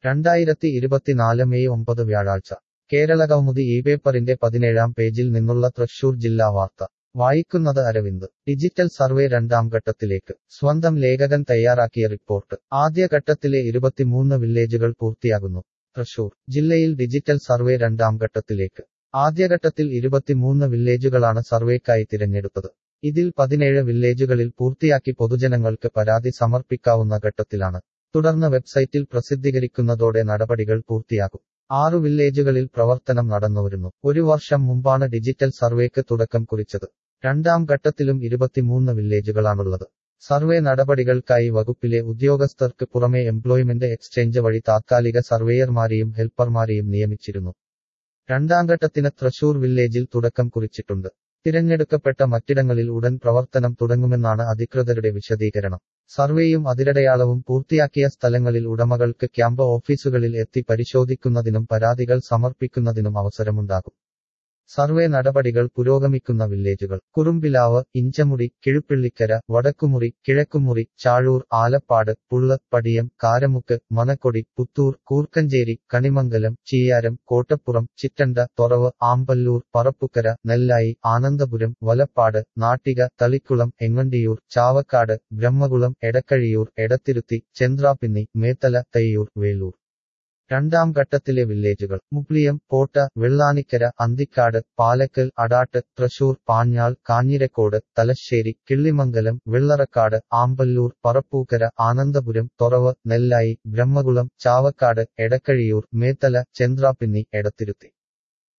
രണ്ടായിരത്തി ഇരുപത്തിനാല് മെയ് ഒമ്പത് വ്യാഴാഴ്ച കേരളകൗമുദി ഈ പേപ്പറിന്റെ പതിനേഴാം പേജിൽ നിന്നുള്ള തൃശൂർ ജില്ലാ വാർത്ത വായിക്കുന്നത് അരവിന്ദ് ഡിജിറ്റൽ സർവേ രണ്ടാം ഘട്ടത്തിലേക്ക് സ്വന്തം ലേഖകൻ തയ്യാറാക്കിയ റിപ്പോർട്ട് ആദ്യഘട്ടത്തിലെ ഇരുപത്തിമൂന്ന് വില്ലേജുകൾ പൂർത്തിയാകുന്നു തൃശൂർ ജില്ലയിൽ ഡിജിറ്റൽ സർവേ രണ്ടാം ഘട്ടത്തിലേക്ക് ആദ്യഘട്ടത്തിൽ ഇരുപത്തിമൂന്ന് വില്ലേജുകളാണ് സർവേക്കായി തിരഞ്ഞെടുത്തത് ഇതിൽ പതിനേഴ് വില്ലേജുകളിൽ പൂർത്തിയാക്കി പൊതുജനങ്ങൾക്ക് പരാതി സമർപ്പിക്കാവുന്ന ഘട്ടത്തിലാണ് തുടർന്ന് വെബ്സൈറ്റിൽ പ്രസിദ്ധീകരിക്കുന്നതോടെ നടപടികൾ പൂർത്തിയാകും ആറു വില്ലേജുകളിൽ പ്രവർത്തനം നടന്നുവരുന്നു ഒരു വർഷം മുമ്പാണ് ഡിജിറ്റൽ സർവേക്ക് തുടക്കം കുറിച്ചത് രണ്ടാം ഘട്ടത്തിലും ഇരുപത്തിമൂന്ന് വില്ലേജുകളാണുള്ളത് സർവേ നടപടികൾക്കായി വകുപ്പിലെ ഉദ്യോഗസ്ഥർക്ക് പുറമെ എംപ്ലോയ്മെന്റ് എക്സ്ചേഞ്ച് വഴി താത്കാലിക സർവേയർമാരെയും ഹെൽപ്പർമാരെയും നിയമിച്ചിരുന്നു രണ്ടാം ഘട്ടത്തിന് തൃശൂർ വില്ലേജിൽ തുടക്കം കുറിച്ചിട്ടുണ്ട് തിരഞ്ഞെടുക്കപ്പെട്ട മറ്റിടങ്ങളിൽ ഉടൻ പ്രവർത്തനം തുടങ്ങുമെന്നാണ് അധികൃതരുടെ വിശദീകരണം സർവേയും അതിരടയാളവും പൂർത്തിയാക്കിയ സ്ഥലങ്ങളിൽ ഉടമകൾക്ക് ക്യാമ്പ് ഓഫീസുകളിൽ എത്തി പരിശോധിക്കുന്നതിനും പരാതികൾ സമർപ്പിക്കുന്നതിനും അവസരമുണ്ടാകും സർവേ നടപടികൾ പുരോഗമിക്കുന്ന വില്ലേജുകൾ കുറുമ്പിലാവ് ഇഞ്ചമുടി കിഴുപ്പിള്ളിക്കര വടക്കുമുറി കിഴക്കുമുറി ചാഴൂർ ആലപ്പാട് പുള്ള പടിയം കാരമുക്ക് മനക്കൊടി പുത്തൂർ കൂർക്കഞ്ചേരി കണിമംഗലം ചീയാരം കോട്ടപ്പുറം ചിറ്റണ്ട തൊറവ് ആമ്പല്ലൂർ പറപ്പുക്കര നെല്ലായി ആനന്ദപുരം വലപ്പാട് നാട്ടിക തളിക്കുളം എങ്ങണ്ടിയൂർ ചാവക്കാട് ബ്രഹ്മകുളം എടക്കഴിയൂർ എടത്തിരുത്തി ചെന്ത്രാപ്പിന്നി മേത്തല തയ്യൂർ വേലൂർ രണ്ടാം ഘട്ടത്തിലെ വില്ലേജുകൾ മുപ്ലിയം പോട്ട വെള്ളാനിക്കര അന്തിക്കാട് പാലക്കൽ അടാട്ട് തൃശൂർ പാഞ്ഞാൾ കാഞ്ഞിരക്കോട് തലശ്ശേരി കിള്ളിമംഗലം വെള്ളറക്കാട് ആമ്പല്ലൂർ പറപ്പൂക്കര ആനന്ദപുരം തൊറവ് നെല്ലായി ബ്രഹ്മകുളം ചാവക്കാട് എടക്കഴിയൂർ മേത്തല ചെന്ത്രാപ്പിന്നി എടത്തിരുത്തി